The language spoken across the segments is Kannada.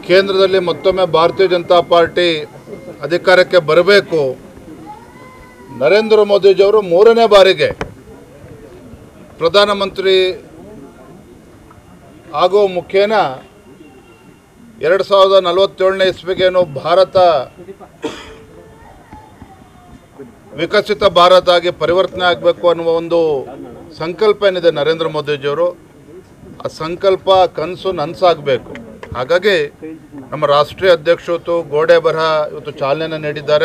ಕೇಂದ್ರದಲ್ಲಿ ಮತ್ತೊಮ್ಮೆ ಭಾರತೀಯ ಜನತಾ ಪಾರ್ಟಿ ಅಧಿಕಾರಕ್ಕೆ ಬರಬೇಕು ನರೇಂದ್ರ ಮೋದಿಜಿಯವರು ಮೂರನೇ ಬಾರಿಗೆ ಪ್ರಧಾನಮಂತ್ರಿ ಆಗೋ ಮುಖೇನ ಎರಡು ಸಾವಿರದ ನಲವತ್ತೇಳನೇ ಇಸ್ವಿಗೇನು ಭಾರತ ವಿಕಸಿತ ಭಾರತ ಆಗಿ ಪರಿವರ್ತನೆ ಆಗಬೇಕು ಅನ್ನುವ ಒಂದು ಸಂಕಲ್ಪ ಏನಿದೆ ನರೇಂದ್ರ ಮೋದಿಜಿಯವರು ಆ ಸಂಕಲ್ಪ ಕನಸು ನನಸಾಗಬೇಕು ಹಾಗಾಗಿ ನಮ್ಮ ರಾಷ್ಟ್ರೀಯ ಅಧ್ಯಕ್ಷರು ಗೋಡೆ ಬರಹ ಇವತ್ತು ಚಾಲನೆಯನ್ನು ನೀಡಿದ್ದಾರೆ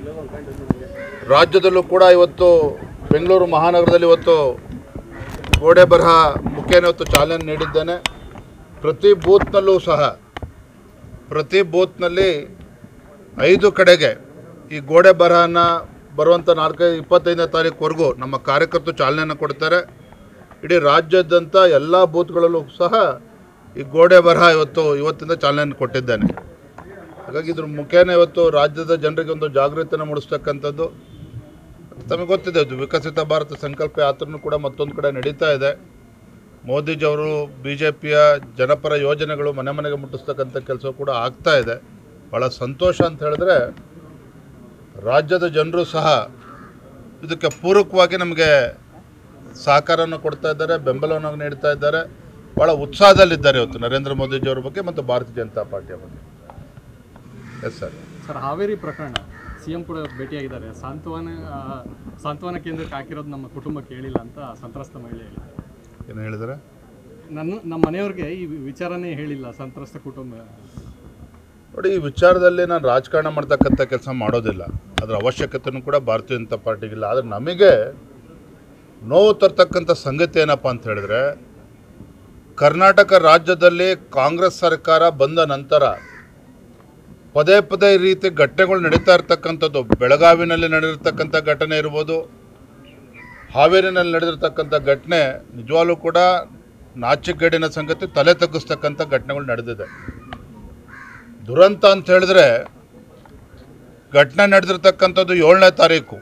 ರಾಜ್ಯದಲ್ಲೂ ಕೂಡ ಇವತ್ತು ಬೆಂಗಳೂರು ಮಹಾನಗರದಲ್ಲಿ ಇವತ್ತು ಗೋಡೆ ಬರಹ ಮುಖೇನ ಇವತ್ತು ಚಾಲನೆ ನೀಡಿದ್ದೇನೆ ಪ್ರತಿ ಬೂತ್ನಲ್ಲೂ ಸಹ ಪ್ರತಿ ಬೂತ್ನಲ್ಲಿ ಐದು ಕಡೆಗೆ ಈ ಗೋಡೆ ಬರಹನ ಬರುವಂಥ ನಾಲ್ಕೈದು ಇಪ್ಪತ್ತೈದನೇ ತಾರೀಕುವರೆಗೂ ನಮ್ಮ ಕಾರ್ಯಕರ್ತರು ಚಾಲನೆಯನ್ನು ಕೊಡ್ತಾರೆ ಇಡೀ ರಾಜ್ಯಾದ್ಯಂತ ಎಲ್ಲ ಬೂತ್ಗಳಲ್ಲೂ ಸಹ ಈ ಗೋಡೆ ಬರಹ ಇವತ್ತು ಇವತ್ತಿಂದ ಚಾಲನೆಯನ್ನು ಕೊಟ್ಟಿದ್ದೇನೆ ಹಾಗಾಗಿ ಇದ್ರ ಮುಖೇನ ಇವತ್ತು ರಾಜ್ಯದ ಜನರಿಗೆ ಒಂದು ಜಾಗೃತಿಯನ್ನು ಮೂಡಿಸ್ತಕ್ಕಂಥದ್ದು ತಮಗೆ ಗೊತ್ತಿದೆ ಇದು ವಿಕಸಿತ ಭಾರತ ಸಂಕಲ್ಪ ಯಾತ್ರೆನೂ ಕೂಡ ಮತ್ತೊಂದು ಕಡೆ ನಡೀತಾ ಇದೆ ಮೋದಿಜಿಯವರು ಬಿ ಜೆ ಪಿಯ ಜನಪರ ಯೋಜನೆಗಳು ಮನೆ ಮನೆಗೆ ಮುಟ್ಟಿಸ್ತಕ್ಕಂಥ ಕೆಲಸ ಕೂಡ ಆಗ್ತಾ ಇದೆ ಭಾಳ ಸಂತೋಷ ಅಂತ ಹೇಳಿದ್ರೆ ರಾಜ್ಯದ ಜನರು ಸಹ ಇದಕ್ಕೆ ಪೂರಕವಾಗಿ ನಮಗೆ ಸಹಕಾರವನ್ನು ಕೊಡ್ತಾ ಇದ್ದಾರೆ ಬೆಂಬಲವನ್ನು ನೀಡ್ತಾ ಇದ್ದಾರೆ ಭಾಳ ಉತ್ಸಾಹದಲ್ಲಿದ್ದಾರೆ ಇವತ್ತು ನರೇಂದ್ರ ಮೋದಿಜಿಯವರ ಬಗ್ಗೆ ಮತ್ತು ಭಾರತೀಯ ಜನತಾ ಪಾರ್ಟಿಯ ಬಗ್ಗೆ ಎಸ್ ಸರ್ ಸರ್ ಹಾವೇರಿ ಪ್ರಕರಣ ಸಿ ಎಂ ಕೂಡ ಭೇಟಿಯಾಗಿದ್ದಾರೆ ಸಾಂತ್ವನ ಆ, ಸಾಂತ್ವನ ಕೇಂದ್ರಕ್ಕೆ ಹಾಕಿರೋದು ನಮ್ಮ ಕುಟುಂಬಕ್ಕೆ ಹೇಳಿಲ್ಲ ಅಂತ ಸಂತ್ರಸ್ತ ಮಹಿಳೆ ಹೇಳಿದ್ದಾರೆ ಏನು ಹೇಳಿದರೆ ನನ್ನ ನಮ್ಮ ಮನೆಯವ್ರಿಗೆ ಈ ವಿಚಾರನೇ ಹೇಳಿಲ್ಲ ಸಂತ್ರಸ್ತ ಕುಟುಂಬ ನೋಡಿ ಈ ವಿಚಾರದಲ್ಲಿ ನಾನು ರಾಜಕಾರಣ ಮಾಡ್ತಕ್ಕಂಥ ಕೆಲಸ ಮಾಡೋದಿಲ್ಲ ಅದರ ಅವಶ್ಯಕತೆಯೂ ಕೂಡ ಭಾರತೀಯ ಜನತಾ ಪಾರ್ಟಿಗಿಲ್ಲ ಆದರೆ ನಮಗೆ ನೋವು ತರ್ತಕ್ಕಂಥ ಸಂಗತಿ ಏನಪ್ಪ ಅಂತ ಹೇಳಿದ್ರೆ ಕರ್ನಾಟಕ ರಾಜ್ಯದಲ್ಲಿ ಕಾಂಗ್ರೆಸ್ ಸರ್ಕಾರ ಬಂದ ನಂತರ ಪದೇ ಪದೇ ಈ ರೀತಿ ಘಟನೆಗಳು ನಡೀತಾ ಇರ್ತಕ್ಕಂಥದ್ದು ಬೆಳಗಾವಿನಲ್ಲಿ ನಡೆದಿರ್ತಕ್ಕಂಥ ಘಟನೆ ಇರ್ಬೋದು ಹಾವೇರಿನಲ್ಲಿ ನಡೆದಿರ್ತಕ್ಕಂಥ ಘಟನೆ ನಿಜವಾಗ್ಲೂ ಕೂಡ ನಾಚಿಕೆಗೇಡಿನ ಸಂಗತಿ ತಲೆ ತಗ್ಗಿಸ್ತಕ್ಕಂಥ ಘಟನೆಗಳು ನಡೆದಿದೆ ದುರಂತ ಅಂತ ಹೇಳಿದ್ರೆ ಘಟನೆ ನಡೆದಿರ್ತಕ್ಕಂಥದ್ದು ಏಳನೇ ತಾರೀಕು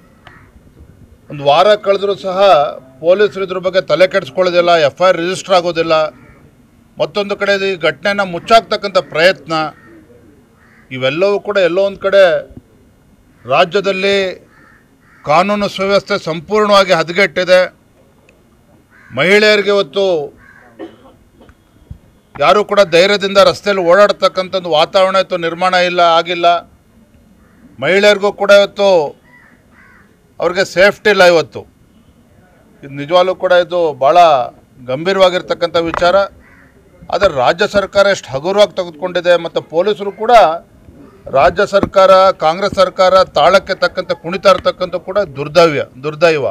ಒಂದು ವಾರ ಕಳೆದರೂ ಸಹ ಪೊಲೀಸರು ಇದ್ರ ಬಗ್ಗೆ ತಲೆ ಕೆಡಿಸ್ಕೊಳ್ಳೋದಿಲ್ಲ ಎಫ್ ಐ ಆರ್ ರಿಜಿಸ್ಟರ್ ಆಗೋದಿಲ್ಲ ಮತ್ತೊಂದು ಕಡೆ ಈ ಘಟನೆನ ಮುಚ್ಚಾಕ್ತಕ್ಕಂಥ ಪ್ರಯತ್ನ ಇವೆಲ್ಲವೂ ಕೂಡ ಎಲ್ಲೋ ಒಂದು ಕಡೆ ರಾಜ್ಯದಲ್ಲಿ ಕಾನೂನು ಸುವ್ಯವಸ್ಥೆ ಸಂಪೂರ್ಣವಾಗಿ ಹದಗೆಟ್ಟಿದೆ ಮಹಿಳೆಯರಿಗೆ ಇವತ್ತು ಯಾರೂ ಕೂಡ ಧೈರ್ಯದಿಂದ ರಸ್ತೆಯಲ್ಲಿ ಓಡಾಡ್ತಕ್ಕಂಥ ಒಂದು ವಾತಾವರಣ ಇವತ್ತು ನಿರ್ಮಾಣ ಇಲ್ಲ ಆಗಿಲ್ಲ ಮಹಿಳೆಯರಿಗೂ ಕೂಡ ಇವತ್ತು ಅವ್ರಿಗೆ ಸೇಫ್ಟಿ ಇಲ್ಲ ಇವತ್ತು ಇದು ನಿಜವಾಗ್ಲೂ ಕೂಡ ಇದು ಭಾಳ ಗಂಭೀರವಾಗಿರ್ತಕ್ಕಂಥ ವಿಚಾರ ಆದರೆ ರಾಜ್ಯ ಸರ್ಕಾರ ಎಷ್ಟು ಹಗುರವಾಗಿ ತೆಗೆದುಕೊಂಡಿದೆ ಮತ್ತು ಪೊಲೀಸರು ಕೂಡ ರಾಜ್ಯ ಸರ್ಕಾರ ಕಾಂಗ್ರೆಸ್ ಸರ್ಕಾರ ತಾಳಕ್ಕೆ ತಕ್ಕಂತೆ ಕುಣಿತಾ ಇರ್ತಕ್ಕಂಥ ಕೂಡ ದುರ್ದೈವ ದುರ್ದೈವ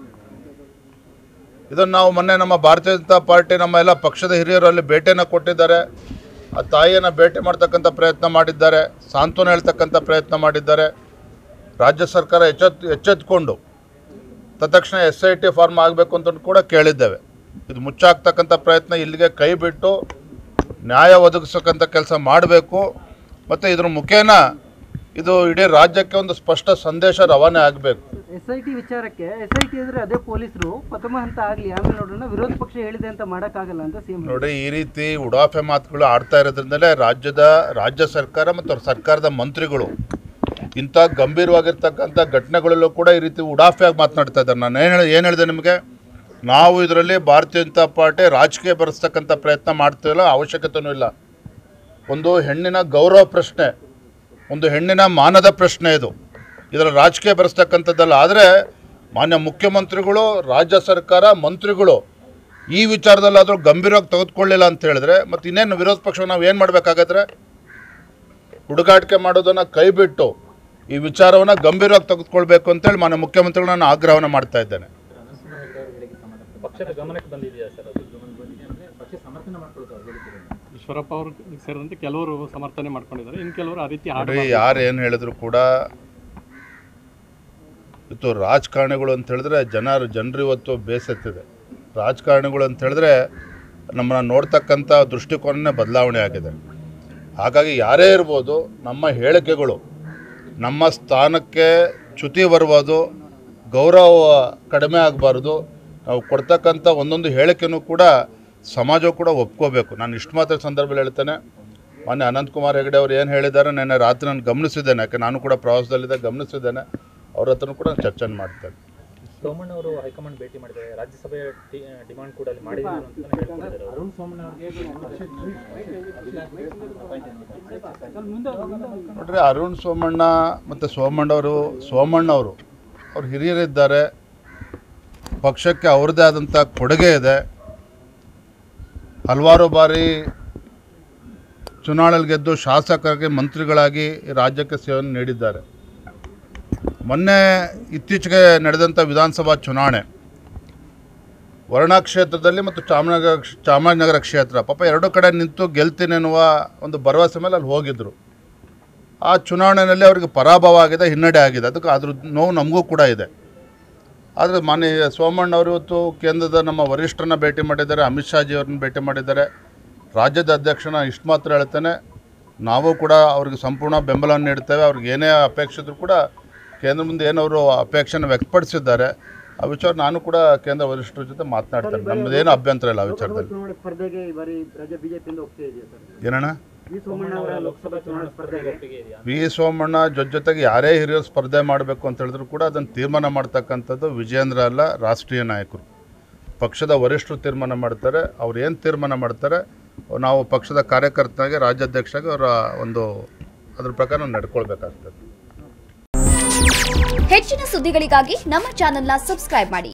ಇದನ್ನು ನಾವು ಮೊನ್ನೆ ನಮ್ಮ ಭಾರತೀಯ ಜನತಾ ಪಾರ್ಟಿ ನಮ್ಮ ಎಲ್ಲ ಪಕ್ಷದ ಹಿರಿಯರು ಅಲ್ಲಿ ಭೇಟಿಯನ್ನು ಕೊಟ್ಟಿದ್ದಾರೆ ಆ ತಾಯಿಯನ್ನು ಭೇಟಿ ಮಾಡ್ತಕ್ಕಂಥ ಪ್ರಯತ್ನ ಮಾಡಿದ್ದಾರೆ ಸಾಂತ್ವನ ಹೇಳ್ತಕ್ಕಂಥ ಪ್ರಯತ್ನ ಮಾಡಿದ್ದಾರೆ ರಾಜ್ಯ ಸರ್ಕಾರ ಎಚ್ಚೆತ್ ಎಚ್ಚೆತ್ಕೊಂಡು ತತ್ಕ್ಷಣ ಎಸ್ ಐ ಟಿ ಫಾರ್ಮ್ ಆಗಬೇಕು ಅಂತ ಕೂಡ ಕೇಳಿದ್ದೇವೆ ಇದು ಮುಚ್ಚಾಕ್ತಕ್ಕಂಥ ಪ್ರಯತ್ನ ಇಲ್ಲಿಗೆ ಕೈ ಬಿಟ್ಟು ನ್ಯಾಯ ಒದಗಿಸಕ್ಕಂಥ ಕೆಲಸ ಮಾಡಬೇಕು ಮತ್ತು ಇದ್ರ ಮುಖೇನ ಇದು ಇಡೀ ರಾಜ್ಯಕ್ಕೆ ಒಂದು ಸ್ಪಷ್ಟ ಸಂದೇಶ ರವಾನೆ ಆಗಬೇಕು ಎಸ್ ಐ ಟಿ ವಿಚಾರಕ್ಕೆ ಎಸ್ ಐ ಟಿ ಅಂದ್ರೆ ಅದೇ ಪೊಲೀಸರು ಪ್ರಥಮ ಹಂತ ಆಗಲಿ ಆಮೇಲೆ ನೋಡೋಣ ವಿರೋಧ ಪಕ್ಷ ಹೇಳಿದೆ ಅಂತ ಮಾಡೋಕ್ಕಾಗಲ್ಲ ಅಂತ ಸಿಎಂ ನೋಡಿ ಈ ರೀತಿ ಉಡಾಫೆ ಮಾತುಗಳು ಆಡ್ತಾ ಇರೋದ್ರಿಂದಲೇ ರಾಜ್ಯದ ರಾಜ್ಯ ಸರ್ಕಾರ ಮತ್ತು ಅವ್ರ ಸರ್ಕಾರದ ಮಂತ್ರಿಗಳು ಇಂಥ ಗಂಭೀರವಾಗಿರ್ತಕ್ಕಂಥ ಘಟನೆಗಳಲ್ಲೂ ಕೂಡ ಈ ರೀತಿ ಉಡಾಫೆಯಾಗಿ ಮಾತನಾಡ್ತಾ ಇದ್ದಾರೆ ನಾನು ಏನು ಏನು ಹೇಳಿದೆ ನಿಮಗೆ ನಾವು ಇದರಲ್ಲಿ ಭಾರತೀಯ ಜನತಾ ಪಾರ್ಟಿ ರಾಜಕೀಯ ಬರೆಸ್ತಕ್ಕಂಥ ಪ್ರಯತ್ನ ಮಾಡ್ತಿಲ್ಲ ಅವಶ್ಯಕತೆಯೂ ಇಲ್ಲ ಒಂದು ಹೆಣ್ಣಿನ ಗೌರವ ಪ್ರಶ್ನೆ ಒಂದು ಹೆಣ್ಣಿನ ಮಾನದ ಪ್ರಶ್ನೆ ಇದು ಇದರ ರಾಜಕೀಯ ಬರೆಸ್ತಕ್ಕಂಥದ್ದಲ್ಲ ಆದರೆ ಮಾನ್ಯ ಮುಖ್ಯಮಂತ್ರಿಗಳು ರಾಜ್ಯ ಸರ್ಕಾರ ಮಂತ್ರಿಗಳು ಈ ವಿಚಾರದಲ್ಲಾದರೂ ಗಂಭೀರವಾಗಿ ತೆಗೆದುಕೊಳ್ಳಿಲ್ಲ ಅಂತ ಹೇಳಿದ್ರೆ ಮತ್ತು ಇನ್ನೇನು ವಿರೋಧ ಪಕ್ಷ ನಾವು ಏನು ಮಾಡಬೇಕಾಗತ್ತೆ ಹುಡುಗಾಟಿಕೆ ಮಾಡೋದನ್ನು ಕೈ ಬಿಟ್ಟು ಈ ವಿಚಾರವನ್ನು ಗಂಭೀರವಾಗಿ ತೆಗೆದುಕೊಳ್ಬೇಕು ಅಂತೇಳಿ ಮಾನ್ಯ ಮುಖ್ಯಮಂತ್ರಿಗಳು ನಾನು ಆಗ್ರಹವನ್ನು ಮಾಡ್ತಾ ಇದ್ದೇನೆ ಪಕ್ಷದ ಗಮನಕ್ಕೆ ಬಂದಿದೆಯಾ ಸರ್ ಅದು ಪಕ್ಷ ಸಮರ್ಥನೆ ಮಾಡ್ಕೊಳ್ತಾರೆ ಈಶ್ವರಪ್ಪ ಅವರು ಸೇರಿದಂತೆ ಕೆಲವರು ಸಮರ್ಥನೆ ಮಾಡ್ಕೊಂಡಿದ್ದಾರೆ ಇನ್ನು ಕೆಲವರು ಆ ರೀತಿ ನೋಡ್ರಿ ಆಡಬಾರ್ದು. ಯಾರು ಏನು ಹೇಳಿದ್ರು ಕೂಡ ಇವತ್ತು ರಾಜಕಾರಣಿಗಳು ಅಂತ ಹೇಳಿದ್ರೆ ಜನ ಜನರು ಇವತ್ತು ಬೇಸತ್ತಿದೆ ರಾಜಕಾರಣಿಗಳು ಅಂತ ಹೇಳಿದ್ರೆ ನಮ್ಮನ್ನು ನೋಡ್ತಕ್ಕಂಥ ದೃಷ್ಟಿಕೋನನೇ ಬದಲಾವಣೆ ಆಗಿದೆ ಹಾಗಾಗಿ ಯಾರೇ ಇರ್ಬೋದು ನಮ್ಮ ಹೇಳಿಕೆಗಳು ನಮ್ಮ ಸ್ಥಾನಕ್ಕೆ ಚ್ಯುತಿ ಬರ್ಬೋದು ಗೌರವ ಕಡಿಮೆ ಆಗಬಾರ್ದು ನಾವು ಕೊಡ್ತಕ್ಕಂಥ ಒಂದೊಂದು ಹೇಳಿಕೆನೂ ಕೂಡ ಸಮಾಜವು ಕೂಡ ಒಪ್ಕೋಬೇಕು ನಾನು ಇಷ್ಟು ಮಾತ್ರ ಸಂದರ್ಭದಲ್ಲಿ ಹೇಳ್ತೇನೆ ಮೊನ್ನೆ ಅನಂತಕುಮಾರ್ ಹೆಗಡೆ ಅವ್ರು ಏನು ಹೇಳಿದ್ದಾರೆ ನೆನ್ನೆ ರಾತ್ರಿ ನಾನು ಗಮನಿಸಿದ್ದೇನೆ ಯಾಕೆ ನಾನು ಕೂಡ ಪ್ರವಾಸದಲ್ಲಿದ್ದೆ ಗಮನಿಸಿದ್ದೇನೆ ಅವ್ರ ಹತ್ರನೂ ಕೂಡ ನಾನು ಚರ್ಚೆ ಮಾಡ್ತೇನೆ ಸೋಮಣ್ಣ ಅವರು ಹೈಕಮಾಂಡ್ ಭೇಟಿ ಮಾಡಿದ್ದಾರೆ ರಾಜ್ಯಸಭೆಯ ಡಿಮಾಂಡ್ ಕೂಡ ಅಲ್ಲಿ ಮಾಡಿದ್ರು ಅಂತ ಹೇಳ್ಕೊಂಡಿದ್ದಾರೆ ಅವರು. ಅರುಣ್ ಸೋಮಣ್ಣ ನೋಡ್ರಿ ಅರುಣ್ ಸೋಮಣ್ಣ ಮತ್ತು ಸೋಮಣ್ಣವರು ಸೋಮಣ್ಣವರು ಅವ್ರು ಹಿರಿಯರಿದ್ದಾರೆ ಪಕ್ಷಕ್ಕೆ ಅವ್ರದ್ದೇ ಆದಂಥ ಕೊಡುಗೆ ಇದೆ ಹಲವಾರು ಬಾರಿ ಚುನಾವಣೆಯಲ್ಲಿ ಗೆದ್ದು ಶಾಸಕರಿಗೆ ಮಂತ್ರಿಗಳಾಗಿ ಈ ರಾಜ್ಯಕ್ಕೆ ಸೇವೆಯನ್ನು ನೀಡಿದ್ದಾರೆ ಮೊನ್ನೆ ಇತ್ತೀಚೆಗೆ ನಡೆದಂಥ ವಿಧಾನಸಭಾ ಚುನಾವಣೆ ವರ್ಣಾ ಕ್ಷೇತ್ರದಲ್ಲಿ ಮತ್ತು ಚಾಮರಾಜನಗರ ಚಾಮರಾಜನಗರ ಕ್ಷೇತ್ರ ಪಾಪ ಎರಡು ಕಡೆ ನಿಂತು ಗೆಲ್ತೀನಿ ಅನ್ನುವ ಒಂದು ಭರವಸೆ ಮೇಲೆ ಅಲ್ಲಿ ಹೋಗಿದ್ದರು ಆ ಚುನಾವಣೆಯಲ್ಲಿ ಅವರಿಗೆ ಪರಾಭವ ಆಗಿದೆ ಹಿನ್ನಡೆ ಆಗಿದೆ ಅದಕ್ಕೆ ಅದ್ರ ನೋವು ನಮಗೂ ಕೂಡ ಇದೆ ಆದರೆ ಮಾನ್ಯ ಸೋಮಣ್ಣ ಅವರು ಇವತ್ತು ಕೇಂದ್ರದ ನಮ್ಮ ವರಿಷ್ಠರನ್ನ ಭೇಟಿ ಮಾಡಿದ್ದಾರೆ ಅಮಿತ್ ಶಾಜಿ ಅವ್ರನ್ನ ಭೇಟಿ ಮಾಡಿದ್ದಾರೆ ರಾಜ್ಯದ ಅಧ್ಯಕ್ಷನ ಇಷ್ಟು ಮಾತ್ರ ಹೇಳ್ತೇನೆ ನಾವು ಕೂಡ ಅವ್ರಿಗೆ ಸಂಪೂರ್ಣ ಬೆಂಬಲವನ್ನು ನೀಡ್ತೇವೆ ಅವ್ರಿಗೆ ಏನೇ ಅಪೇಕ್ಷೆ ಇದ್ರೂ ಕೂಡ ಕೇಂದ್ರ ಮುಂದೆ ಏನವರು ಅಪೇಕ್ಷೆನ ವ್ಯಕ್ತಪಡಿಸಿದ್ದಾರೆ ಆ ವಿಚಾರ ನಾನು ಕೂಡ ಕೇಂದ್ರ ವರಿಷ್ಠರ ಜೊತೆ ಮಾತನಾಡ್ತೇನೆ ನಮ್ಮದೇನು ಅಭ್ಯಂತರ ಇಲ್ಲ ಆ ವಿಚಾರದಲ್ಲಿ ಚುನಾವಣಾ ಸ್ಪರ್ಧೆಗೆ ಈ ಬಾರಿ ರಾಜ್ಯ ಬಿಜೆಪಿಯಿಂದ ಒಪ್ಪಿಗೆ ಇದೆಯಾ ಸರ್ ಏನಣ್ಣ ವಿ ಸೋಮಣ್ಣ ಅವರ ಲೋಕಸಭಾ ಚುನಾವಣಾ ಸ್ಪರ್ಧೆಗೆ ಒಪ್ಪಿಗೆ ಇದೆಯಾ ವಿ ಸೋಮಣ್ಣ ಜೊತೆ ಜೊತೆಗೆ ಯಾರೇ ಹಿರಿಯರು ಸ್ಪರ್ಧೆ ಮಾಡಬೇಕು ಅಂತ ಹೇಳಿದ್ರು ಕೂಡ ಅದನ್ನು ತೀರ್ಮಾನ ಮಾಡ್ತಕ್ಕಂಥದ್ದು ವಿಜೇಂದ್ರ ಅಲ್ಲ ರಾಷ್ಟ್ರೀಯ ನಾಯಕರು ಪಕ್ಷದ ವರಿಷ್ಠರು ತೀರ್ಮಾನ ಮಾಡ್ತಾರೆ ಅವ್ರು ಏನು ತೀರ್ಮಾನ ಮಾಡ್ತಾರೆ ನಾವು ಪಕ್ಷದ ಕಾರ್ಯಕರ್ತನಾಗಿ ರಾಜ್ಯಾಧ್ಯಕ್ಷರಾಗಿ ಅವರ ಒಂದು ಅದ್ರ ಪ್ರಕಾರ ನಾವು ನಡ್ಕೊಳ್ಬೇಕಾಗ್ತದೆ ಹೆಚ್ಚಿನ ಸುದ್ದಿಗಳಿಗಾಗಿ ನಮ್ಮ ಚಾನೆಲ್ನ ಸಬ್ಸ್ಕ್ರೈಬ್ ಮಾಡಿ